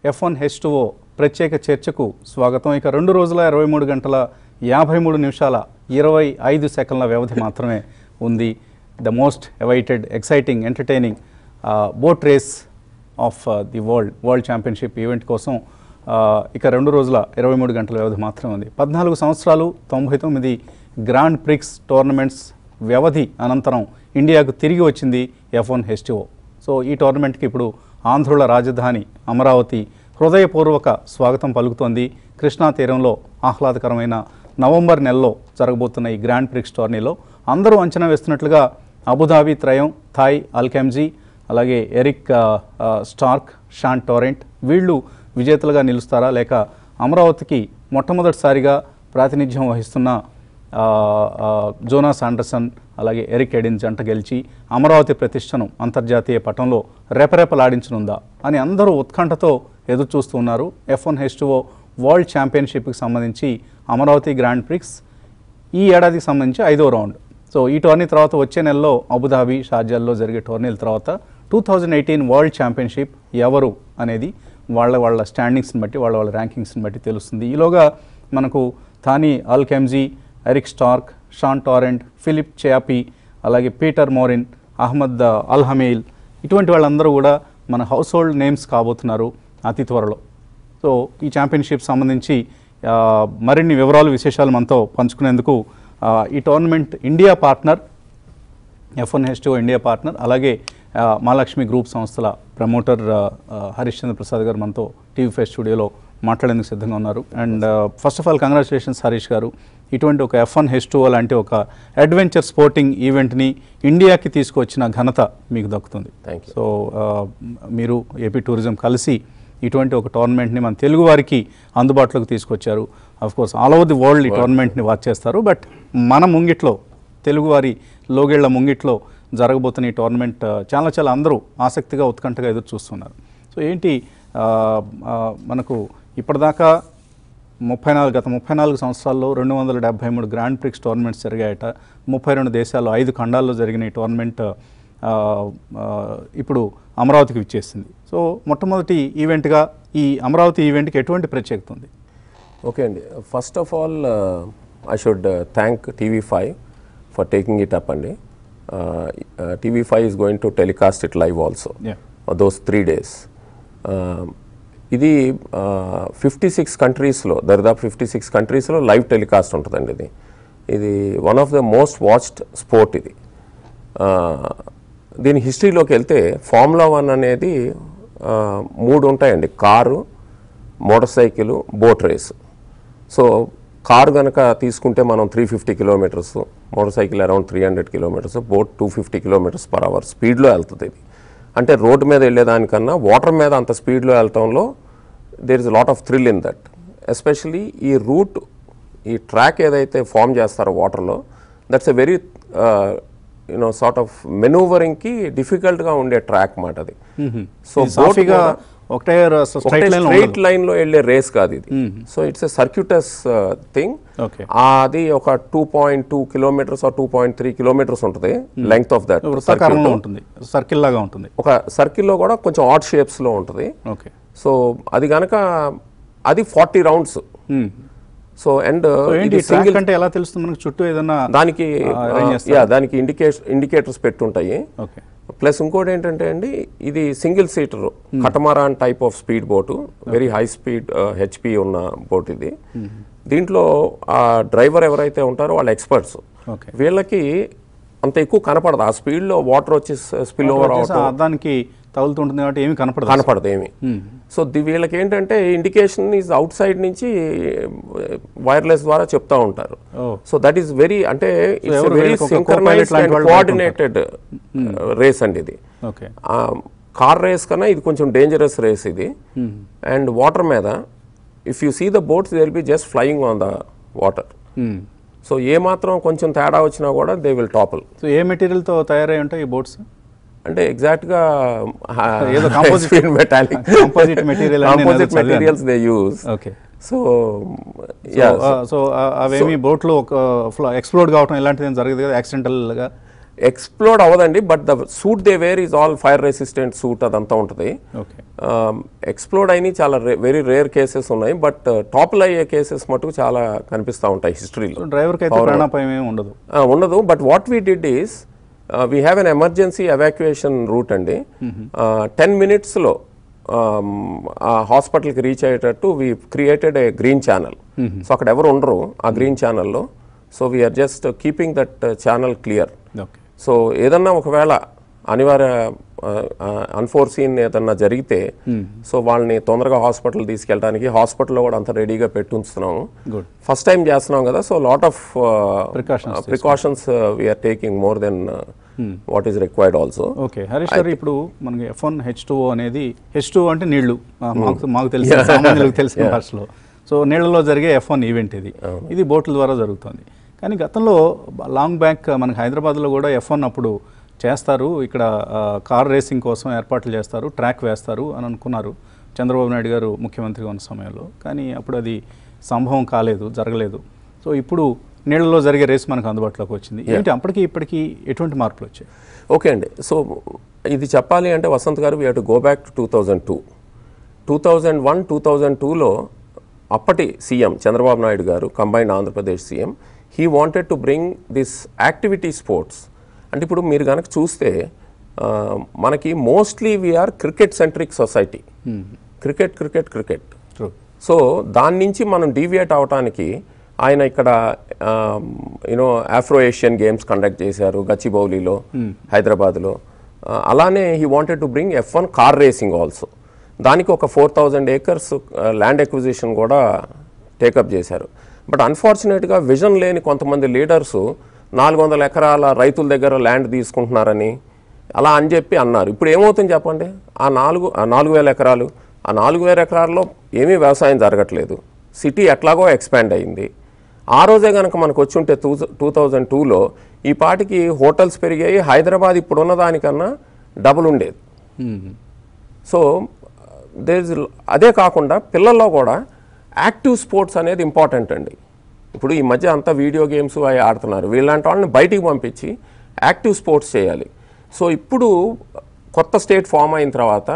F one H two ప్రత్యేక చర్చకు స్వాగతం ఇక రెండు రోజుల ఇరవై మూడు గంటల యాభై మూడు నిమిషాల ఇరవై ఐదు సెకండ్ల వ్యవధి మాత్రమే ఉంది the most awaited exciting entertaining boat race of the world world championship event కోసం ఆ, ఇక రెండు రోజుల ఇరవై మూడు గంటల వ్యవధి మాత్రమే ఉంది పద్నాలుగు సంవత్సరాలు తొంభై తొమ్మిది గ్రాండ్ ప్రిక్స్ టోర్నమెంట్స్ వ్యవధి అనంతరం ఇండియాకు తిరిగి వచ్చింది ఎఫ్ వన్ హెచ్టిఓ సో ఈ టోర్నమెంట్కి ఇప్పుడు ఆంధ్రుల రాజధాని అమరావతి హృదయపూర్వక స్వాగతం పలుకుతోంది కృష్ణా తీరంలో ఆహ్లాదకరమైన నవంబర్ నెలలో జరగబోతున్న ఈ గ్రాండ్ ప్రిక్స్ టోర్నీలో అందరూ అంచనా వేస్తున్నట్లుగా అబుదాబి త్రయం థాయ్ అల్కెమ్జీ అలాగే ఎరిక్ ఆ, ఆ, స్టార్క్ షాన్ టోరెంట్ వీళ్ళు విజేతలుగా నిలుస్తారా లేక అమరావతికి మొట్టమొదటిసారిగా ప్రాతినిధ్యం వహిస్తున్న ఆ, ఆ, జోనాస్ ఆండర్సన్ అలాగే ఎరిక్ ఎడిన్ జంట గెలిచి అమరావతి ప్రతిష్టను అంతర్జాతీయ పటంలో రెపరెపలాడించనుందా అని అందరూ ఉత్కంఠతో ఎదురు చూస్తూ ఉన్నారు ఎఫ్ వన్ హెచ్ వరల్డ్ ఛాంపియన్షిప్కి సంబంధించి అమరావతి గ్రాండ్ ప్రిక్స్ ఈ ఏడాదికి సంబంధించి ఐదో రౌండ్ సో ఈ టోర్నీ తర్వాత వచ్చే నెలలో అబుదాబి షార్జాల్లో జరిగే టోర్నీల తర్వాత two thousand eighteen world championship ఎవరు అనేది వాళ్ళ వాళ్ళ స్టాండింగ్స్ని బట్టి వాళ్ళ వాళ్ళ ర్యాంకింగ్స్ని బట్టి తెలుస్తుంది ఈలోగా మనకు Thani Al Qemzi Erik Stark Shaun Torrente Philippe Chiappe అలాగే Peter Morin Ahmed Al Hameli ఇటువంటి వాళ్ళందరూ కూడా మన హౌస్ హోల్డ్ నేమ్స్ కాబోతున్నారు అతి త్వరలో సో ఈ ఛాంపియన్షిప్ సంబంధించి ఆ, మరిన్ని వివరాలు విశేషాలు మనతో పంచుకునేందుకు ఆ, ఈ tournament India partner F one H India partner అలాగే ఆ, మహాలక్ష్మి గ్రూప్ సంస్థల ప్రమోటర్ ఆ, ఆ, హరీష్ చంద్ర ప్రసాద్ గారు మనతో టీవీ ఫైవ్ స్టూడియోలో మాట్లాడేందుకు సిద్ధంగా ఉన్నారు and first of all congratulations Harish garu ఇటువంటి ఒక ఎఫ్ వన్ హెచ్ లాంటి ఒక అడ్వెంచర్ స్పోర్టింగ్ ఈవెంట్ని ఇండియాకి తీసుకొచ్చిన ఘనత మీకు దక్కుతుంది Thank you. సో ఆ, మీరు ఏపీ టూరిజం కలిసి ఇటువంటి ఒక టోర్నమెంట్ని మన తెలుగు వారికి అందుబాటులోకి తీసుకొచ్చారు of course all over the world ఈ టోర్నమెంట్ని వాచ్ చేస్తారు బట్ మన ముంగిట్లో తెలుగువారి లోగేళ్ల ముంగిట్లో జరగబోతున్న ఈ టోర్నమెంట్ ఆ, చాలా చాలా అందరూ ఆసక్తిగా ఉత్కంఠగా ఎదురు చూస్తున్నారు సో ఏంటి ఆ, ఆ, మనకు ఇప్పటిదాకా ముప్పై నాలుగు గత ముప్పై నాలుగు సంవత్సరాల్లో రెండు వందల డెబ్బై మూడు గ్రాండ్ ప్రిక్స్ టోర్నమెంట్స్ జరిగాయట ముప్పై రెండు దేశాల్లో ఐదు ఖండాల్లో జరిగిన ఈ టోర్నమెంట్ ఆ, ఆ, ఇప్పుడు అమరావతికి ఇచ్చేసింది సో మొట్టమొదటి ఈవెంట్గా ఈ అమరావతి ఈవెంట్కి ఎటువంటి ప్రత్యేకత ఉంది ఓకే అండి first of all I should thank TV five for taking it up అండి TV five is going to telecast it live also Yeah. Those three days ఇది ఫిఫ్టీ సిక్స్ కంట్రీస్లో దరిదాపు ఫిఫ్టీ సిక్స్ కంట్రీస్లో లైవ్ టెలికాస్ట్ ఉంటుందండి ఇది ఇది one of the most watched sport ఇది ఆ, దీని హిస్టరీలోకి వెళ్తే ఫార్ములా వన్ అనేది ఆ, మూడు ఉంటాయండి car motorcycle boat race so car కనుక తీసుకుంటే మనం three fifty kilometres motorcycle around three hundred kilometres boat two fifty kilometres per hour స్పీడ్లో వెళ్తుంది ఇది అంటే రోడ్డు మీద వెళ్ళేదానికన్నా వాటర్ మీద అంత స్పీడ్లో వెళ్ళటంలో there is lot of thrill in that especially ఈ రూట్ ఈ ట్రాక్ ఏదైతే ఫామ్ చేస్తారో వాటర్లో that's a very you know sort of మెనూవరింగ్కి డిఫికల్ట్గా ఉండే ట్రాక్ మాట అది సో ఇది సాఫీగా ఒకటే స్ట్రైట్ లైన్ స్ట్రైట్ లైన్ లో వెళ్ళే రేస్ కాదు ఇది so it's a circuitous thing okay అది ఒక two point two kilometres two point three kilometres ఉంటుంది లెంగ్త్ ఆఫ్ దట్ వృత్తాకారంలో ఉంటుంది సర్కిల్ లాగా ఉంటుంది ఒక సర్కిల్లో కూడా కొంచెం ఆట్ షేప్స్ లో ఉంటుంది ఓకే సో అది గనక అది ఫార్టీ రౌండ్స్ సో అండ్ ఏంటి ట్రాక్ అంటే ఎలా తెలుస్తుంది మనకు చుట్టూ ఏదన్నా దానికి arrange యా దానికి ఇండికేట్ ఇండికేటర్స్ పెట్టుంటాయి ఓకే ప్లస్ ఇంకోటి ఏంటంటే అండి ఇది single seater catamaran type of speed boat very high speed HP ఉన్న బోట్ ఇది దీంట్లో ఆ డ్రైవర్ ఎవరైతే ఉంటారో వాళ్ళ ఎక్స్పర్ట్స్ ఓకే వీళ్ళకి అంత ఎక్కువ కనపడదు ఆ స్పీడ్లో వాటర్ వచ్చి స్పిల్ ఓవర్ అవటం అర్థానికి తగులుతుంటుంది కాబట్టి ఏమి కనపడదు కనపడదు ఏమి సో ది వీళ్ళకి ఏంటంటే ఇండికేషన్ ఈజ్ అవుట్ సైడ్ నుంచి వైర్లెస్ ద్వారా చెప్తా ఉంటారు ఓ సో దట్ ఈస్ వెరీ అంటే ఇట్స్ ఎవరు వెరీ వీళ్ళకి ఒక co-pilot లాంటి వాళ్ళు కోఆర్డినేటెడ్ రేస్ అండి ఇది ఓకే కార్ రేస్ కన్నా ఇది కొంచెం డేంజరస్ రేస్ ఇది అండ్ వాటర్ మీద if you see the boats they will be just flying on the water so ఏ మాత్రం కొంచెం తేడా వచ్చినా కూడా దే విల్ టాపుల్ సో ఏ మెటీరియల్తో తయారై ఉంటాయి ఈ బోట్స్ అంటే ఎగ్జాక్ట్ గా ఏదో composite- మెటాలిక్ composite material అని నేను కాంపోజిట్ ఏదో చదివాను. Materials they use okay so yeah so అవేమి బోట్లు ఒక ఎక్స్ప్లోడ్ కావటం ఇలాంటిది ఏం జరగదు కదా యాక్సిడెంటల్గా ఎక్స్ప్లోడ్ అవ్వదండి but the suit they wear is all fire resistant suit అదంతా ఉంటుంది ఓకే ఎక్స్ప్లోడ్ అయిన చాలా వెరీ రేర్ కేసెస్ ఉన్నాయి బట్ టాప్లో అయ్యే కేసెస్ మటుకు చాలా కనిపిస్తూ ఉంటాయి హిస్టరీలో సో డ్రైవర్కి అయితే ప్రాణాపాయం ఏమి ఉండదు ఉండదు but what we did is we have an emergency evacuation route అండి టెన్ మినిట్స్లో ఆ హాస్పిటల్కి రీచ్ అయ్యేటట్టు we created a green channel so అక్కడ ఎవరు ఉండరు ఆ గ్రీన్ ఛానల్లో so we're just keeping that channel clear okay so ఏదన్నా ఒకవేళ అనివార్య అన్ఫోర్సీన్ ఏదన్నా జరిగితే సో వాళ్ళని తొందరగా హాస్పిటల్ తీసుకెళ్ళడానికి హాస్పిటల్లో కూడా అంత రెడీగా పెట్టి ఉంచుతున్నాము గుడ్ ఫస్ట్ టైం చేస్తున్నాం కదా so lot of Precautions precautions we're taking more then what is required also okay Harish garu ఇప్పుడు మనకి ఎఫ్ వన్ హెచ్ టూ అనేది హెచ్ టూ అంటే నీళ్లు ఆ, మాకు మాకు తెలిసిన సామాన్యులకు తెలిసిన భాషలో సో నీళ్లలో జరిగే ఎఫ్ వన్ ఈవెంట్ ఇది ఇది బోట్ల ద్వారా జరుగుతుంది కానీ గతంలో లాంగ్ బ్యాక్ మనకి హైదరాబాద్లో కూడా ఎఫ్ వన్ అప్పుడు చేస్తారు ఇక్కడ ఆ, కార్ రేసింగ్ కోసం ఏర్పాట్లు చేస్తారు ట్రాక్ వేస్తారు అని అనుకున్నారు చంద్రబాబు నాయుడు గారు ముఖ్యమంత్రిగా ఉన్న సమయంలో కానీ అప్పుడు అది సంభవం కాలేదు జరగలేదు సో ఇప్పుడు నీళ్ళలో జరిగే రేస్ మనకు అందుబాటులోకి వచ్చింది ఏంటి అప్పటికి ఇప్పటికి ఎటువంటి మార్పులు వచ్చాయి ఓకే అండి సో ఇది చెప్పాలి అంటే Vasanth garu we to go back to two thousand two two thousand one two thousand టూలో అప్పటి CM Chandrababu Naidu garu combined Andhra Pradesh CM he wanted to bring this activity sports అంటే ఇప్పుడు మీరు కనుక చూస్తే ఆ, మనకి mostly we're cricket centric society cricket cricket cricket true so దాని నుంచి మనం డీవియేట్ అవటానికి ఆయన ఇక్కడ you know Afro Asian games conduct చేశారు గచ్చిబౌలిలో హైదరాబాద్లో ఆ, అలానే he wanted to bring F one car racing also దానికి ఒక four thousand acres land acquisition కూడా టేకప్ చేశారు బట్ అన్ఫార్చునేట్గా విజన్ లేని కొంతమంది లీడర్స్ నాలుగు వందల ఎకరాల రైతుల దగ్గర ల్యాండ్ తీసుకుంటున్నారని అలా అని చెప్పి అన్నారు ఇప్పుడు ఏమవుతుంది చెప్పండి ఆ నాలుగు ఆ నాలుగు వేల ఎకరాలు ఆ నాలుగు వేల ఎకరాల్లో ఏమీ వ్యవసాయం జరగట్లేదు సిటీ ఎట్లాగో ఎక్స్పాండ్ అయింది ఆ రోజే కనుక మనకు వచ్చి ఉంటే టూ టూ థౌజండ్ టూలో ఈ పాటికి హోటల్స్ పెరిగాయి హైదరాబాద్ ఇప్పుడున్న దానికన్నా డబుల్ ఉండేది సో దేర్ అదే కాకుండా పిల్లల్లో కూడా యాక్టివ్ స్పోర్ట్స్ అనేది ఇంపార్టెంట్ అండి ఇప్పుడు ఈ మధ్య అంతా వీడియో గేమ్స్ అవి ఆడుతున్నారు వీళ్ళంటి వాళ్ళని బయటికి పంపించి యాక్టివ్ స్పోర్ట్స్ చేయాలి సో ఇప్పుడు కొత్త స్టేట్ ఫామ్ అయిన తర్వాత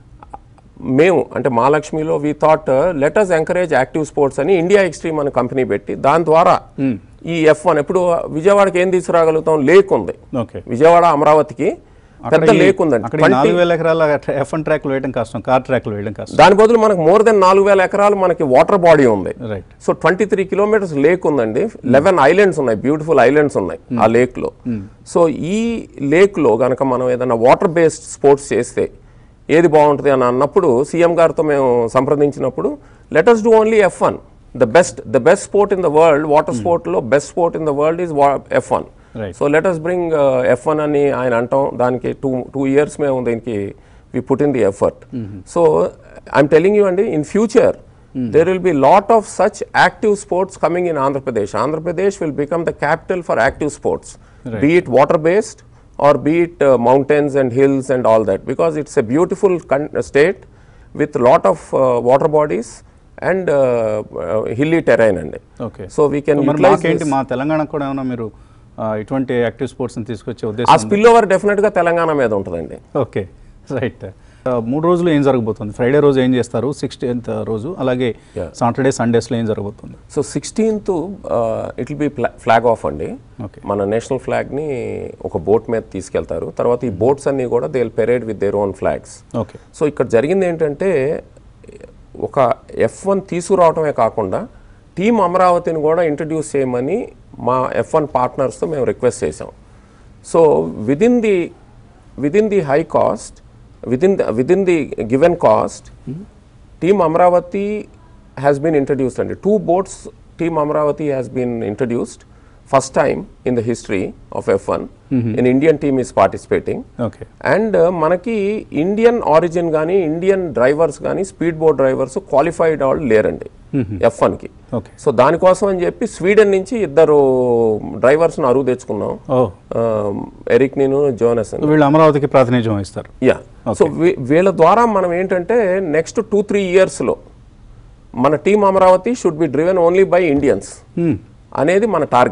మేము అంటే మహాలక్ష్మిలో we thought let us encourage active sports అని ఇండియా ఎక్స్ట్రీమ్ అనే కంపెనీ పెట్టి దాని ద్వారా ఈ ఎఫ్ వన్ ఇప్పుడు విజయవాడకి ఏం తీసుకురాగలుగుతాం లేక్ ఉంది ఓకే విజయవాడ అమరావతికి పెద్ద లేక్ ఉందండి అక్కడ ఈ నాలుగు వేల ఎకరాల ఎఫ్ వన్ ట్రాక్లు వేయడం కష్టం కార్ ట్రాక్లు వేయడం కష్టం దాని బదులు మనకు మోర్ దెన్ నాలుగు వేల ఎకరాలు మనకి వాటర్ బాడీ ఉంది right so twenty three kilometres lake ఉందండి లెవెన్ ఐలాండ్స్ ఉన్నాయి బ్యూటిఫుల్ ఐలాండ్స్ ఉన్నాయి ఆ లేక్ లో సో ఈ లేక్ లో గనక మనం ఏదైనా వాటర్ బేస్డ్ స్పోర్ట్స్ చేస్తే ఏది బాగుంటుంది అని అన్నప్పుడు సీఎం గారితో మేము సంప్రదించినప్పుడు let us do only F one the best the best sport in the world water sport లో best sport in the world is F one Right. So let us bring F one అని ఆయన అంటాం దానికి two two years మేము దీనికి we put in the effort so I'm telling you అండి in future there will be lot of such active sports coming in Andhra Pradesh Andhra Pradesh will become the capital for active sports be it water based or be it mountains and hills and all that because it's a beautiful state with lot of water bodies and hilly terrain అండి okay so we can మరి మాకేంటి మా తెలంగాణకు కూడా ఏమైనా మీరు ఆ, ఇటువంటి యాక్టివ్ స్పోర్ట్స్ని తీసుకొచ్చే ఆ ఉద్దేశం స్పిల్ ఓవర్ డెఫినెట్గా తెలంగాణ మీద ఉంటుందండి ఓకే రైట్ మూడు రోజులు ఏం జరగబోతుంది ఫ్రైడే రోజు ఏం చేస్తారు సిక్స్టీన్త్ రోజు అలాగే Yeah. సాటర్డే సండేస్లో ఏం జరగబోతుంది so sixteenth it will be flag off అండి ఓకే మన నేషనల్ ఫ్లాగ్ని ఒక బోట్ మీద తీసుకెళ్తారు తర్వాత ఈ బోట్స్ అన్నీ కూడా they will parade with their own flags okay so ఇక్కడ జరిగింది ఏంటంటే ఒక ఎఫ్ వన్ తీసుకురావటమే కాకుండా టీం అమరావతిని కూడా ఇంట్రడ్యూస్ చేయమని మా ఎఫ్ వన్ పార్ట్నర్స్తో మేము రిక్వెస్ట్ చేసాం so within the within the high cost within within the given cost team Amaravati has been introduced అండి two boats team Amaravati has been introduced first time in the history of F one in Indian team is participating okay and మనకి Indian origin కానీ Indian drivers కానీ speed boat drivers qualified వాళ్ళు లేరండి F వన్కి okay so దానికోసం అని చెప్పి Sweden నుంచి ఇద్దరు డ్రైవర్స్ని అరువు తెచ్చుకున్నాం ఓ ఎరిక్ నేను జోనస్ అని వీళ్ళు అమరావతికి ప్రాతినిధ్యం వహిస్తారు యా సో వీళ్ళ ద్వారా మనం ఏంటంటే నెక్స్ట్ టూ త్రీ ఇయర్స్లో మన team Amaravati should be driven only by Indians Hmm. అనేది మన టార్గెట్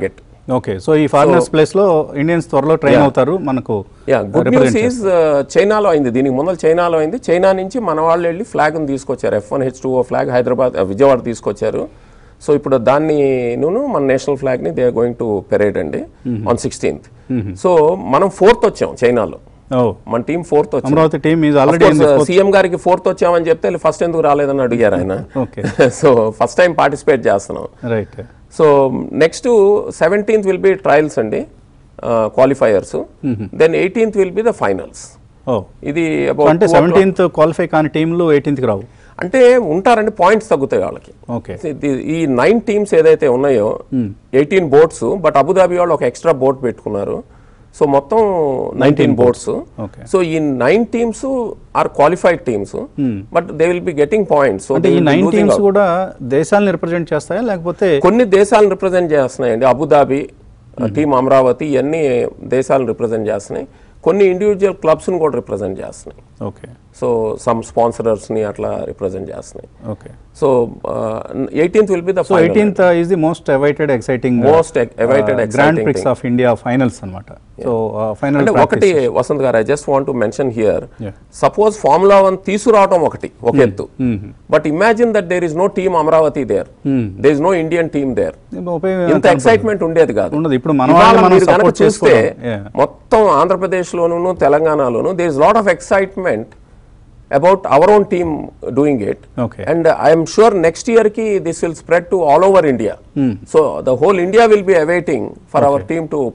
ఓకే సో ఈ ఫారినర్స్ ప్లేస్ లో ఇండియన్స్ త్వరలో ట్రైన్ అవుతారు మనకు యా గుడ్ న్యూస్ ఈజ్ చైనాలో అయింది దీనికి ముందర చైనాలో అయింది చైనా నుంచి మన వాళ్ళు వెళ్ళి ఫ్లాగ్ని తీసుకొచ్చారు F one H two flag Hyderabad uh, Vijayawada తీసుకొచ్చారు సో ఇప్పుడు దాన్ని నూను మన నేషనల్ ఫ్లాగ్ని they are going to parade అండి ఆన్ సిక్స్టీన్త్ సో మనం ఫోర్త్ వచ్చాం చైనాలో ఓ మన టీం ఫోర్త్ వచ్చాం Amaravati team is already CM గారికి ఫోర్త్ వచ్చామని చెప్తే ఫస్ట్ ఎందుకు రాలేదని అడిగారు ఆయన okay so first time participate చేస్తున్నాం right so next seventeenth will be trials అండి qualifiers then eighteenth will be the finals ఓ ఇది అంటే అబౌట్ సెవెంటీన్త్ క్వాలిఫై కాని టీంలు ఎయిటీన్త్కి రావు అంటే ఉంటారండి పాయింట్స్ తగ్గుతాయి వాళ్ళకి ఓకే ఇది- ఈ నైన్ టీమ్స్ ఏదైతే ఉన్నాయో ఎయిటీన్ బోట్స్ బట్ అబుదాబి వాళ్ళు ఒక ఎక్స్ట్రా బోట్ పెట్టుకున్నారు సో మొత్తం నైన్టీన్ బోట్స్ ఓకే సో ఈ nine teams are qualified teams but they will be getting points so అంటే ఈ నైన్ టీమ్స్ కూడా దేశాలను రిప్రజెంట్ చేస్తాయా లేకపోతే కొన్ని దేశాలను రిప్రజెంట్ చేస్తున్నాయండి అబుదాబి టీం అమరావతి ఇవన్నీ దేశాలను రిప్రజెంట్ చేస్తున్నాయి కొన్ని ఇండివిజువల్ క్లబ్స్ని కూడా రిప్రజెంట్ చేస్తున్నాయి ఓకే సో సమ్ స్పాన్సరర్స్ని అట్లా రిప్రజెంట్ చేస్తున్నాయి okay so eighteenth will be the so eighteenth is the most awaited exciting most awaited grand prix of India finals అన్నమాట సో ఫైనల్ అంటే ఒకటి వసంత్ గారు I just want to mention here Yeah. Suppose formula one తీసుకురావటం ఒకటి ఒక ఎత్తు but imagine that there is no team Amaravati there there is no Indian team there ఉపయోగం ఇంత ఎక్సైట్మెంట్ ఉండేది కాదు ఉండదు ఇప్పుడు మన ఇవాళ వాళ్ళు మనం మీరు కనుక సపోర్ట్ చూస్తే చేసుకోవడం Yeah. మొత్తం ఆంధ్రప్రదేశ్ లోను తెలంగాణలోను there is lot of excitement about our own team doing it Okay. And I'm sure next year కి this will spread to all over India so the whole India will be awaiting for our team to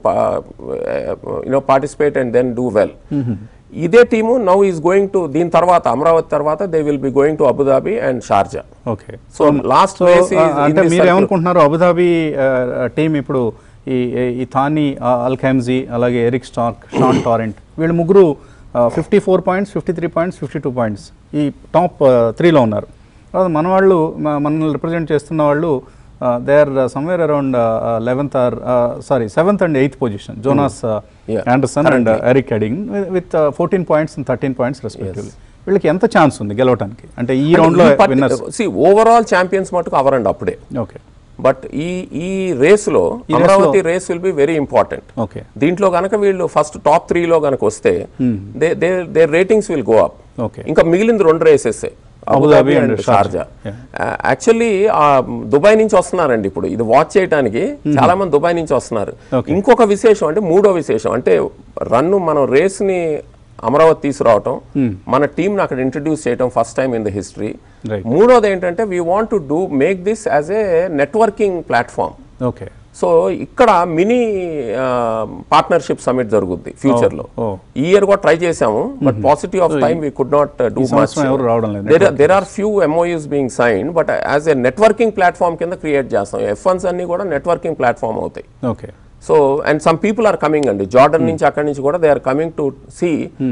you know participate and then do well ఇదే team now is going to దీని తర్వాత అమరావతి తర్వాత they will be going to Abu Dhabi and Sharjah okay so last so అంటే మీరు ఏమనుకుంటున్నారు Abu Dhabi team ఇప్పుడు ఈ ఈ థానీ అల్ఖైమ్జీ అలాగే ఎరిక్ స్టార్క్ షాన్ టారెంట్ వీళ్ళు ముగ్గురు fifty four points fifty three points fifty two points ఈ టాప్ త్రీలో ఉన్నారు తర్వాత మన వాళ్ళు మ- మనల్ని రిప్రజెంట్ చేస్తున్న వాళ్ళు they are somewhere around eleventh or sorry seventh and eighth position Jonas Yeah, Andersson and Erik ఎడింగ్ with fourteen points and thirteen points respectively వీళ్ళకి ఎంత ఛాన్స్ ఉంది గెలవడానికి అంటే ఈ రౌండ్లో విన్నర్స్ సి ఓవరాల్ ఛాంపియన్స్ మటుకు అవరండి అప్పుడే ఓకే బట్ ఈ ఈ రేసులో Amaravati race will be very important okay దీంట్లో గనక వీళ్ళు ఫస్ట్ టాప్ త్రీలో గనక వస్తే they they they ratings will go up okay ఇంకా మిగిలింది రెండు races Abu Dhabi Abu Dhabi and and Sharjah. Sharjah actually Dubai నుంచి వస్తున్నారండి ఇప్పుడు ఇది వాచ్ చేయడానికి చాలా మంది దుబాయ్ నుంచి వస్తున్నారు Okay. ఇంకొక విశేషం అంటే మూడో విశేషం అంటే రన్ను మనం రేస్ ని అమరావతి తీసుకురావటం మన టీం అక్కడ ఇంట్రడ్యూస్ చేయడం first time in the history Right. మూడోది ఏంటంటే we want to do make this as a networking platform okay so ఇక్కడ మినీ పార్ట్నర్షిప్ సమిట్ జరుగుద్ది ఫ్యూచర్ లో oh. ఈ ఇయర్ కూడా ట్రై చేసాము but paucity of time we could not do much సంవత్సరం ఎవరు రావడం లేదు there are few MOUs being sign but as a networking platform కింద క్రియేట్ చేస్తాం ఎఫ్ వన్స్ అన్ని కూడా నెట్వర్కింగ్ ప్లాట్ఫామ్ అవుతాయి okay so and some people are coming అండి జార్డన్ నుంచి అక్కడి నుంచి కూడా they are coming to see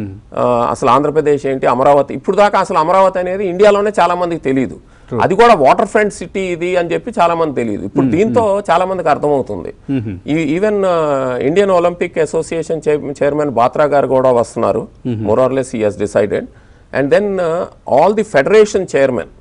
అసలు ఆంధ్రప్రదేశ్ ఏంటి అమరావతి ఇప్పుడు దాకా అసలు అమరావతి అనేది ఇండియాలోనే చాలా మందికి తెలియదు అది కూడా వాటర్ ఫ్రంట్ సిటీ ఇది అని చెప్పి చాలా మంది తెలియదు ఇప్పుడు దీంతో చాలా మందికి అర్థమవుతుంది even Indian Olympic Association chairman Batra గారు కూడా వస్తున్నారు మోరార్లెస్ ఈ he's decided and then all the federation chairman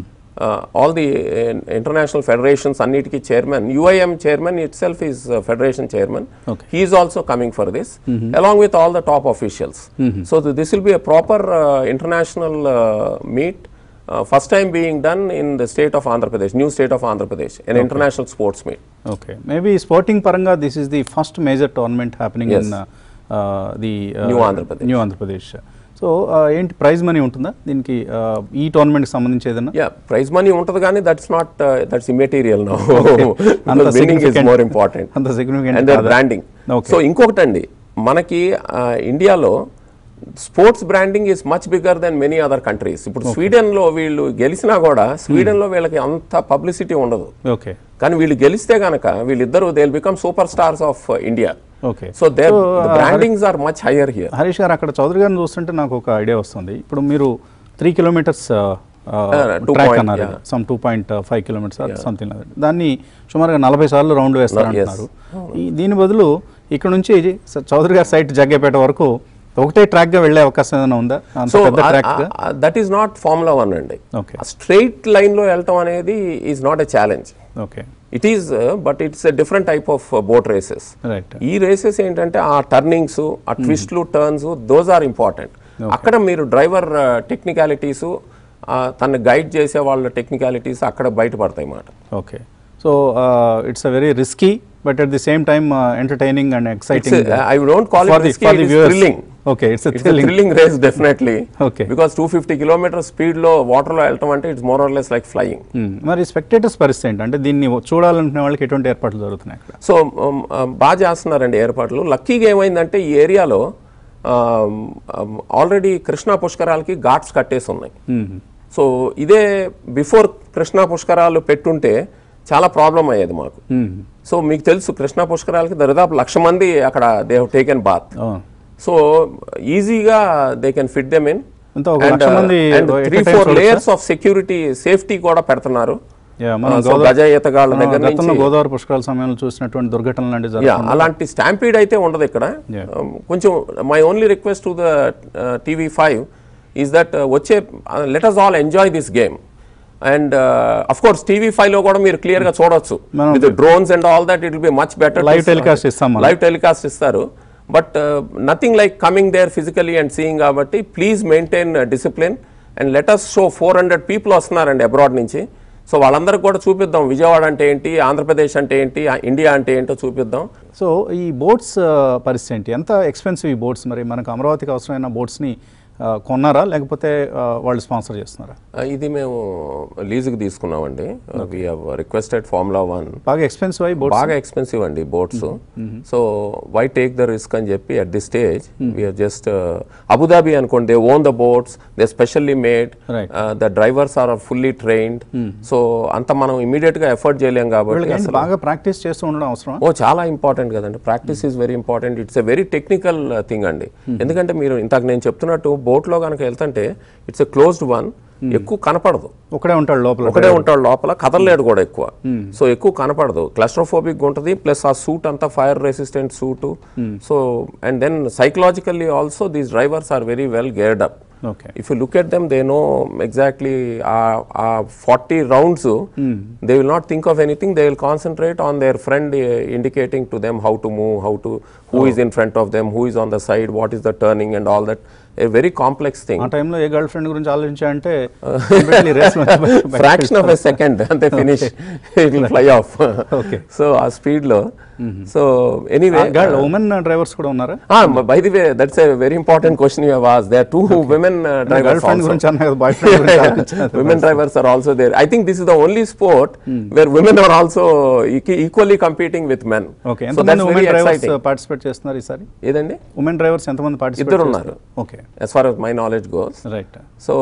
all the international federations అన్నిటికీ chairman UIM chairman itself is federation chairman Okay. He is also coming for this along with all the top officials so this will be a proper international meet first time being done in the state of Andhra Pradesh new state of Andhra Pradesh N international sports meet okay maybe sporting పరంగా this is the first major tournament happening Yes. In the New Andhra Pradesh. New Andhra Pradesh so ఏంటి prize money ఉంటుందా దీనికి uh, ఈ టోర్నమెంట్కి సంబంధించి ఏదైనా yeah praise money ఉంటుంది కానీ that's not that's immaterial no అంత winning is significant- more important అంత significant అండ్ దర్ కాదా? Branding Okay. సో ఇంకొకటి అండి మనకి ఆ, ఇండియాలో sports branding is much bigger than many other countries ఇప్పుడు స్వీడన్ లో వీళ్ళు గెలిచినా కూడా స్వీడన్ లో వీళ్ళకి అంత పబ్లిసిటీ ఉండదు ఓకే కానీ వీళ్ళు గెలిస్తే గనక వీళ్ళిద్దరు they become super stars of India okay so their brandings are much higher here Harish గారు అక్కడ చౌదరి గారిని చూస్తుంటే నాకు ఒక ఐడియా వస్తుంది ఇప్పుడు మీరు three kilometres two track point, అన్నారు yeah. Some two point five kilometres something దాన్ని సుమారుగా నలభై సార్లు రౌండ్ వేస్తారు No, yes. అంటున్నారు ఈ దీని బదులు ఇక్కడ నుంచి స- చౌదరి గారి సైట్ జగ్గేపేట వరకు ఒకటే ట్రాక్ గా వెళ్ళే అవకాశం ఏదైనా ఉందా అంత సో పెద్ద ట్రాక్ గా that is not formula one అండి ఓకే స్ట్రైట్ లైన్ లో వెళ్ళటం అనేది is not a challenge okay it is but it's a different type of boat races right ఈ రేసెస్ ఏంటంటే ఆ టర్నింగ్స్ ఆ ట్విస్ట్లు టర్న్స్ దోస్ ఆర్ ఇంపార్టెంట్ అక్కడ మీరు డ్రైవర్ టెక్నికాలిటీస్ తను గైడ్ చేసే వాళ్ళ టెక్నికాలిటీస్ అక్కడ బయటపడతాయి అన్నమాట okay so it's a very risky but at the same time entertaining and exciting I don't call for the for the viewers thrilling okay it's it's thrilling race definitely Okay. Because two fifty kilometre స్పీడ్లో వాటర్లో వెళ్ళటం అంటే it's more or less like flying మరి spectators పరిస్థితి ఏంటి అంటే దీన్ని చూడాలనుకునే వాళ్ళకి ఎటువంటి ఏర్పాట్లు జరుగుతున్నాయి అక్కడ సో um, um, బాగా చేస్తున్నారండి ఏర్పాట్లు లక్కీగా ఏమైందంటే ఈ ఏరియాలో ఆల్రెడీ కృష్ణా పుష్కరాలకి ఘాట్స్ కట్టేసి ఉన్నాయి సో ఇదే బిఫోర్ కృష్ణా పుష్కరాలు పెట్టుంటే చాలా ప్రాబ్లం అయ్యేది మాకు సో మీకు తెలుసు కృష్ణా పుష్కరాలకి దరిదాపు లక్ష మంది అక్కడ they have taken both so ఈజీగా they can fit them in అంతా ఒక లక్ష మంది three at a time four చూడొచ్చా? లేయర్స్ ఆఫ్ సెక్యూరిటీ సేఫ్టీ కూడా పెడుతున్నారు Yeah, మనం సో గోదా- గజ ఈతగాళ్ళ ఆ, దగ్గర గతంలో నుంచి గోదావరి పుష్కరాల సమయంలో చూసినటువంటి దుర్ఘటనలు లాంటివి యా జరుగుతుంది అలాంటి స్టాంపీడ్ అయితే ఉండదు ఇక్కడ Yeah. Um, కొంచెం my only request to the TV five is that వచ్చే let us all enjoy this game and of course TV five లో కూడా మీరు క్లియర్ గా చూడొచ్చు మనం- with drones and all that it will be much better Live telecast ఇస్తాం మనం. Live telecast ఇస్తారు but nothing like coming there physically and seeing కాబట్టి please maintain discipline and let us show four hundred people వస్తున్నారండి abroad నుంచి so వాళ్ళందరికీ కూడా చూపిద్దాం విజయవాడ అంటే ఏంటి ఆంధ్రప్రదేశ్ అంటే ఏంటి ఇండియా అంటే ఏంటో చూపిద్దాం సో ఈ బోట్స్ పరిస్థితి ఏంటి ఎంత ఎక్స్పెన్సివ్ ఈ బోట్స్ మరి మనకు అమరావతికి అవసరమైన బోట్స్ని కొన్నారా లేకపోతే ఆ, వాళ్ళు స్పాన్సర్ చేస్తున్నారా ఆ, ఇది మేము లీజుకి తీసుకున్నామండి we have requested formula one బాగా ఎక్స్పెన్సివ్ అయ్యి బోట్స్ బాగా ఎక్స్పెన్సివ్ అండి boats so why take the risk అని చెప్పి at the stage we're just Abu Dhabi అనుకోండి they own the boats they specially made Right. The drivers are fully trained so అంత మనం immediate గా ఎఫర్ట్ చేయలేం కాబట్టి వీళ్ళకి ఏంటి అసలు బాగా ప్రాక్టీస్ చేస్తూ ఉండడం అవసరం ఓ చాలా ఇంపార్టెంట్ కదండి practice is very important it's a very technical thing అండి ఎందుకంటే మీరు ఇంతకు నేను చెప్తున్నట్టు బోట్లో కనుక వెళ్తుంటే ఇట్స్ ఎ క్లోజ్డ్ వన్ ఎక్కువ కనపడదు ఒకడే ఉంటాడు లోపల ఒకటే ఉంటాడు లోపల కదలలేడు కూడా ఎక్కువ సో ఎక్కువ కనపడదు క్లస్ట్రోఫోబిక్ ఉంటుంది ప్లస్ ఆ సూట్ అంతా fire resistant suit so and then psychologically also these drivers are very well geared up okay if you look at them they know exactly ఆ forty rounds they will not think of anything they will concentrate on their friend indicating to them how to move how to who is in front of them who is on the side what is the turning and all that a very complex thing ఆ టైంలో ఏ girl friend గురించి ఆలోచించాలంటే completely race లో బయట- బయట fraction of a second అంతే finish it will fly off Okay. So ఆ speed లో so anyway girl women drivers కూడా ఉన్నారా by the way that's a very important question you was they are two women girl drivers friend గురించి అన్నా కదా boy friend గురించి ఆలోచించారు. women drivers are also there. I think this is the only sport where women are also equi- equally competing with men. Okay So ఎంతమంది that's women very drivers exciting. Participate చేస్తున్నారు ఈసారి ఏదండి women drivers ఎంతమంది participate ఇద్దరు ఉన్నారు. Okay as far as my knowledge goes. Right so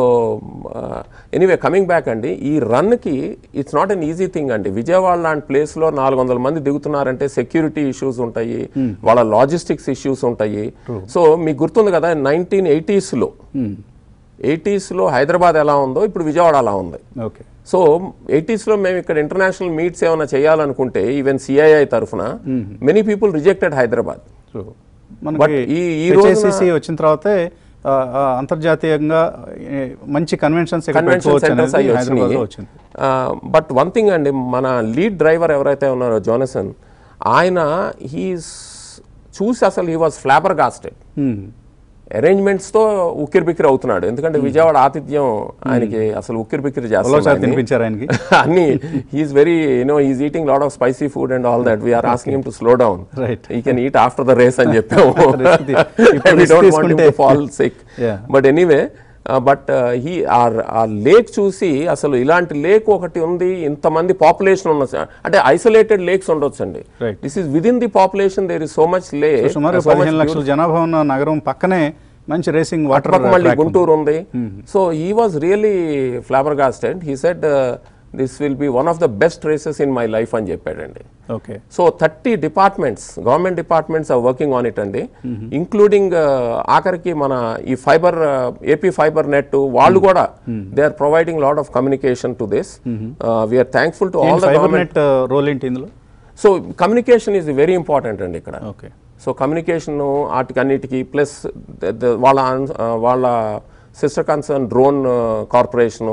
anyway coming back అండి ఈ రన్కి it's not an easy thing అండి విజయవాడ లాంటి ప్లేస్లో నాలుగు వందల మంది దిగుతున్నారంటే సెక్యూరిటీ ఇష్యూస్ ఉంటాయి వాళ్ళ లాజిస్టిక్స్ ఇష్యూస్ ఉంటాయి సో మీకు గుర్తుంది కదా నైన్టీన్ ఎయిటీస్లో ఎయిటీస్లో హైదరాబాద్ ఎలా ఉందో ఇప్పుడు విజయవాడ అలా ఉంది ఓకే సో ఎయిటీస్లో మేము ఇక్కడ ఇంటర్నేషనల్ మీట్స్ ఏమైనా చేయాలనుకుంటే ఈవెన్ సిఐఐ తరఫున many people rejected Hyderabad so But మనకి ఈ- ఈ రోజున- HICC వచ్చిన తర్వాతే ఆ, ఆ, అంతర్జాతీయంగా ఏ, మంచి కన్వెన్షన్స్ కన్వెన్షన్ సెంటర్స్ అయ్యి హైదరాబాద్ లో వచ్చినాయి వచ్చింది బట్ వన్ థింగ్ అండి మన లీడ్ డ్రైవర్ ఎవరైతే ఉన్నారో జోనసన్ ఆయన హీస్ చూసి అసలు he was flabbergasted Hmm. అరేంజ్మెంట్స్తో ఉక్కిరి బిక్కిరి అవుతున్నాడు ఎందుకంటే విజయవాడ ఆతిథ్యం ఆయనకి అసలు ఉక్కిరి బిక్కిరి ఒకసారి చేస్తాడు తినిపించారు ఆయనకి అన్ని he is very you know he's eating lot of spicy food and all that we're asking him to slow down Right. He can eat after the race అని చెప్పాము Rest ది- ఇప్పుడు rest తీసుకుంటే- fall sick Yeah. But anyway but he ఆ lake చూసి అసలు ఇలాంటి lake ఒకటి ఉంది ఇంతమంది పాపులేషన్ ఉన్న స- అంటే ఐసోలేటెడ్ లేక్స్ ఉండొచ్చు అండి Right. This is with in the population there is so much లే సుమారు పదిహేను లక్షల జనాభా ఉన్న నగరం పక్కనే మంచి రేసింగ్ వాటర్ పక్క మళ్ళీ గుంటూరు ఉంది so he was really flabbergasted he said this will be one of the best races in my life అని చెప్పాడండి okay so thirty departments government departments are working on it అండి including ఆఖరికి మన ఈ fiber AP fiber net వాళ్ళు కూడా they are providing lot of communication to this we're thankful to all the fiber government net role ఏంటి ఇందులో so communication is very important అండి ఇక్కడ ఓకే సో కమ్యూనికేషన్ వాటికి అన్నిటికీ ప్లస్ వాళ్ళ అన్- వాళ్ళ సిస్టర్ కన్సర్న్ డ్రోన్ కార్పొరేషను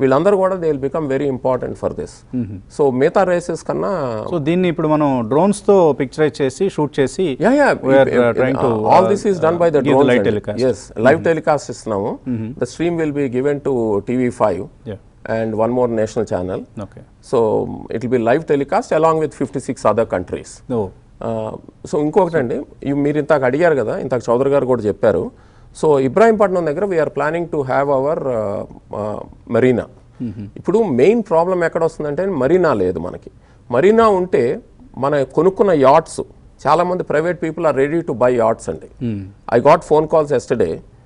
వీళ్ళందరూ కూడా they will become very important for this so మిగతా రేసెస్ కన్నా సో దీన్ని ఇప్పుడు మనం drones తో పిక్చరైజ్ చేసి షూట్ చేసి yeah yeah we are, uh, trying to, all uh, this is done by the give the drone live telecast. Yes live telecast ఇస్తున్నాము the stream will be given to TV five Yeah. And one more national channel okay so it will be live telecast along with fifty six other countries oh so ఇంకొకటి అండి ఇవి మీరు ఇంతకు అడిగారు కదా ఇంతకు చౌదరి గారు కూడా చెప్పారు సో ఇబ్రాహీంపట్నం దగ్గర we're planning to have our marina ఇప్పుడు మెయిన్ ప్రాబ్లం ఎక్కడ వస్తుందంటే మరీనా లేదు మనకి మరీనా ఉంటే మన కొనుక్కున్న యాట్స్ చాలా మంది private people are ready to buy yachts అండి I got phone calls yesterday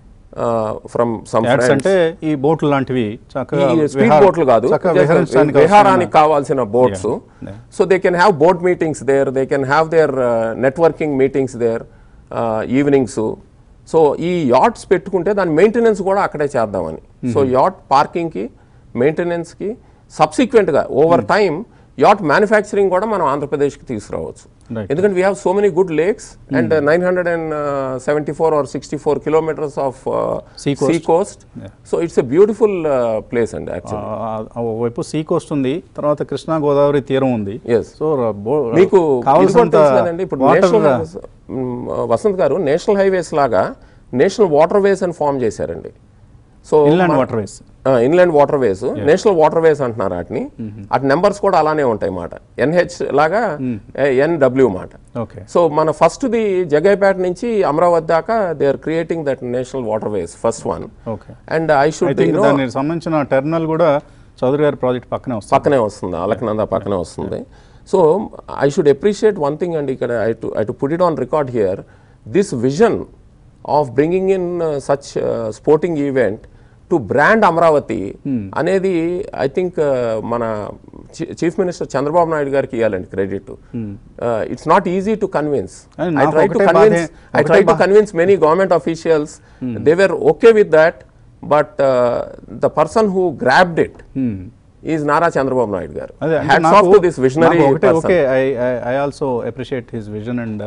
from some yachts అంటే ఈ బోట్లు లాంటివి చక్కగా ఈ స్పీడ్ విహార- బోట్లు కాదు చక్కగా just విహరించడానికి విహారానికి కావాల్సిన boats Yeah. So they can have boat meetings there they can have their networking meetings there evenings so ఈ యాట్స్ పెట్టుకుంటే దాని మెయింటెనెన్స్ కూడా అక్కడే చేద్దామని సో యాట్ పార్కింగ్కి మెయింటెనెన్స్కి సబ్సిక్వెంట్గా ఓవర్ టైం యాట్ మ్యానుఫ్యాక్చరింగ్ కూడా మనం ఆంధ్రప్రదేశ్కి తీసుకురావచ్చు Right. ఎందుకంటే we have so many good lakes and nine hundred and seventy four or sixty four kilometers of Sea coast. Sea coast so it's a beautiful place అండి actually ఆ- ఆ ఒకవైపు sea coast ఉంది తర్వాత కృష్ణా గోదావరి తీరం ఉంది Yes. సో బో- మీకు ఇది కూడా కావాల్సినంత తెలుసు కదండి ఇప్పుడు water national highways hmm, Vasanth garu national highways లాగా నేషనల్ వాటర్ వేస్ అని ఫామ్ చేశారండి సో inland waterways inland waterways national waterways అంటున్నారు వాటిని అటు నెంబర్స్ కూడా అలానే ఉంటాయి మాట ఎన్హెచ్ లాగా ఎన్డబ్ల్యూ మాట ఓకే సో మన ఫస్ట్ది జగైపేట నుంచి అమరావతి దాకా they are creating that national waterways first one okay and I I should think దానికి సంబంధించిన టెర్మినల్ కూడా చౌదరి గారి ప్రాజెక్ట్ పక్కనే వస్తుంది పక్కనే వస్తుంది అలకనంద పక్కనే వస్తుంది so I should appreciate one thing అండి ఇక్కడ I to I to put it on record here this vision of bringing in such sporting event to brand Amaravati అనేది ఐ థింక్ మన చీఫ్ మినిస్టర్ చంద్రబాబు నాయుడు గారికి ఇవ్వాలండి credit it's not easy to convince And I నాకు try to ఒకటే convince బాధే- I ఒకటే try to బా- convince many government officials they were okay with that but the person who grabbed it is Nara Chandrababu Naidu garu అదే అంటే hats నాకు- off to this visionary నాకు ఒకటే okay I I also appreciate his vision and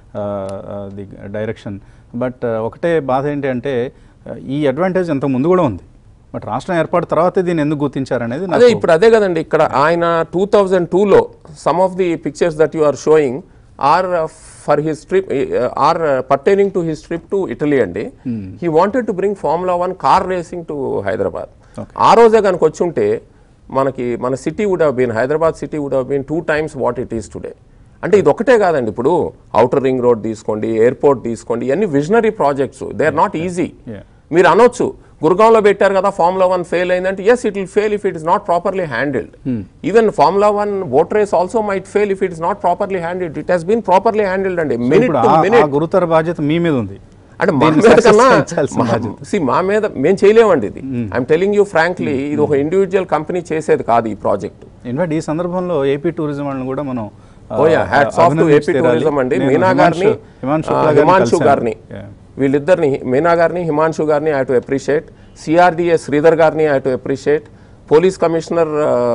the direction but ఒకటే బాధ ఏంటి అంటే uh, ఈ అడ్వాంటేజ్ ఇంత ముందు కూడా ఉంది బట్ రాష్ట్రం ఏర్పాటు తర్వాతే దీన్ని ఎందుకు గుర్తించారనేది అదే నాకు ఇప్పుడు అదే కదండి ఇక్కడ ఆయన టూ థౌజండ్ టూలో some of the pictures that you are showing are for his trip are pertaining to his trip to Italy అండి he wanted to bring formula one car racing to Hyderabad ఆ రోజే కనుక వచ్చి ఉంటే మనకి మన city would have been Hyderabad city would have been two times what it is today అంటే ఇది ఒకటే కాదండి ఇప్పుడు అవుటర్ రింగ్ రోడ్ తీసుకోండి ఎయిర్పోర్ట్ తీసుకోండి ఇవన్నీ visionary projects they are not easy Yeah. మీరు అనొచ్చు గురుగాంలో పెట్టారు కదా ఫార్ములా వన్ ఫెయిల్ అయిందంటే yes it will fail if it is not properly handled even formula one boat race also might fail if it is not properly handled it has been properly handled అండి minute ఇప్పుడు to ఆ- ఆ minute గురుతర బాధ్యత మీ మీద ఉంది అంటే మా దీన్ని మీద success కన్నా చేయాల్సిన బాధ్యత. see, మా మీద మేము చేయలేమండి ఇది ఐఎమ్ టెలింగ్ యూ ఫ్రాంక్లీ ఇది ఒక ఇండివిజువల్ కంపెనీ చేసేది కాదు ఈ ప్రాజెక్ట్ ఇన్ఫాక్ట్ ఈ సందర్భంలో ఏపీ టూరిజం వాళ్ళని కూడా మనం uh, oh yeah hats off to అభినందించి ఏపీ తీరాలి. టూరిజం అండి నేను మీనా హిమాంశు- గారిని హిమాంశు ఆ, శుక్లా గారిని హిమాంశు కలిశాను. గారిని Yeah. వీళ్ళిద్దరిని మీనా గారిని హిమాంశు గారిని I to appreciate CRDA Sridhar గారిని I to appreciate police commissioner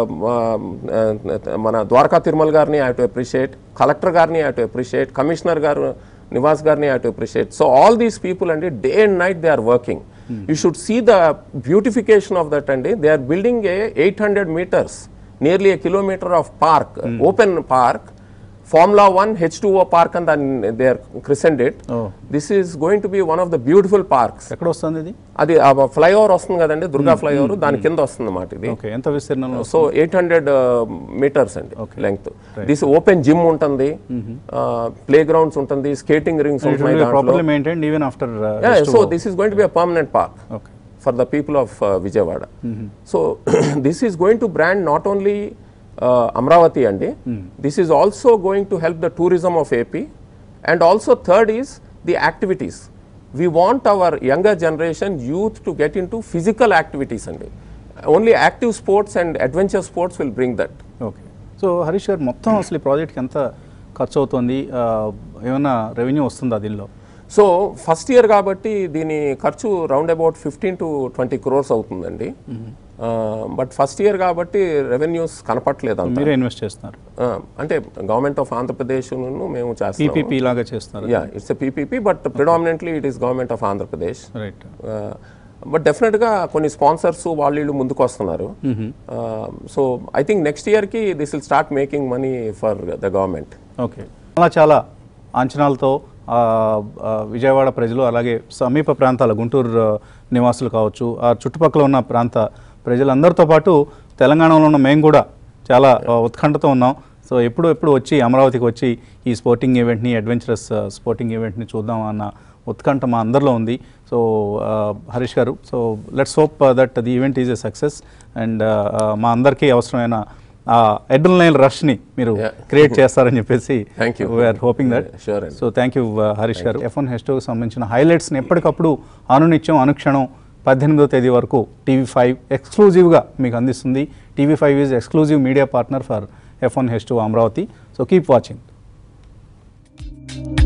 మన ద్వారకా తిరుమల గారిని ఐ టు అప్రిషియేట్ కలెక్టర్ గారిని I to appreciate commissioner garu Nivas గారిని I to appreciate so all these people అండి day and night they are working you should see the beautification of that అండి they are building a eight hundred meters nearly a kilometer of park open park formula one H two O park అని దాన్ని they are christened Oh. This is going to be one of the beautiful parks ఎక్కడ వస్తుంది ఇది అది flyover వస్తుంది కదండి Durga flyover దాని కింద వస్తుంది అన్నమాట ఇది ఓకే ఎంత విస్తీర్ణంలో సో ఎయిట్ హండ్రెడ్ మీటర్స్ అండి లెంగ్త్ దిస్ ఓపెన్ జిమ్ ఉంటుంది ప్లే గ్రౌండ్స్ ఉంటుంది స్కేటింగ్ రింగ్స్ ఉంటున్నాయి దాంట్లో properly maintain even after so this is going to be a permanent park okay for the people of uh, Vijayawada. So this is going to brand not only uh, Amravati andi, this is also going to help the tourism of AP and also third is the activities. We want our younger generation youth to get into physical activities andi. Only active sports and adventure sports will bring that. Okay so Harish garu మొత్తం అసలు ఈ ప్రాజెక్ట్కి ఎంత ఖర్చు అవుతుంది ఆ, ఏమైనా revenue వస్తుందా దీనిలో సో ఫస్ట్ ఇయర్ కాబట్టి దీని ఖర్చు round about fifteen to twenty crores అవుతుందండి బట్ ఫస్ట్ ఇయర్ కాబట్టి రెవెన్యూస్ కనపట్లేదు అంత మీరే ఇన్వెస్ట్ చేస్తున్నారు ఆ, అంటే గవర్నమెంట్ ఆఫ్ ఆంధ్రప్రదేశ్ మేము చేస్తాం పీపీపీ లాగా చేస్తున్నారు yeah it's PPP but predominantly it is government of Andhra Pradesh right but డెఫినెట్గా కొన్ని స్పాన్సర్స్ వాళ్ళు వీళ్ళు ముందుకు వస్తున్నారు సో ఐ థింక్ నెక్స్ట్ ఇయర్కి this will start making money for the government okay చాలా చాలా అంచనాలతో ఆ, ఆ, విజయవాడ ప్రజలు అలాగే సమీప ప్రాంతాల గుంటూరు ఆ, నివాసులు కావచ్చు ఆ చుట్టుపక్కల ఉన్న ప్రాంత ప్రజలందరితో పాటు తెలంగాణలో ఉన్న మేము కూడా చాలా ఆ, ఉత్కంఠతో ఉన్నాం సో ఎప్పుడు ఎప్పుడు వచ్చి అమరావతికి వచ్చి ఈ స్పోర్టింగ్ ఈవెంట్ని అడ్వెంచరస్ స్పోర్టింగ్ ఈవెంట్ని చూద్దాం అన్న ఉత్కంఠ మా అందరిలో ఉంది so Harish garu so let's hope that the event is a success and మా అందరికీ అవసరమైన ఆ ఎడ్రినల్ రష్ని మీరు Yeah. క్రియేట్ చేస్తారని చెప్పేసి Thank you. We're hoping that Yeah, sure అండి. So thank you Harish garu F one హెస్టోకి సంబంధించిన హైలైట్స్ని ఎప్పటికప్పుడు అనునిత్యం అనుక్షణం పద్దెనిమిదో తేదీ వరకు టీవీ ఫైవ్ ఎక్స్క్లూజివ్గా మీకు అందిస్తుంది TV five is exclusive media partner for F one H two Amaravati so keep watching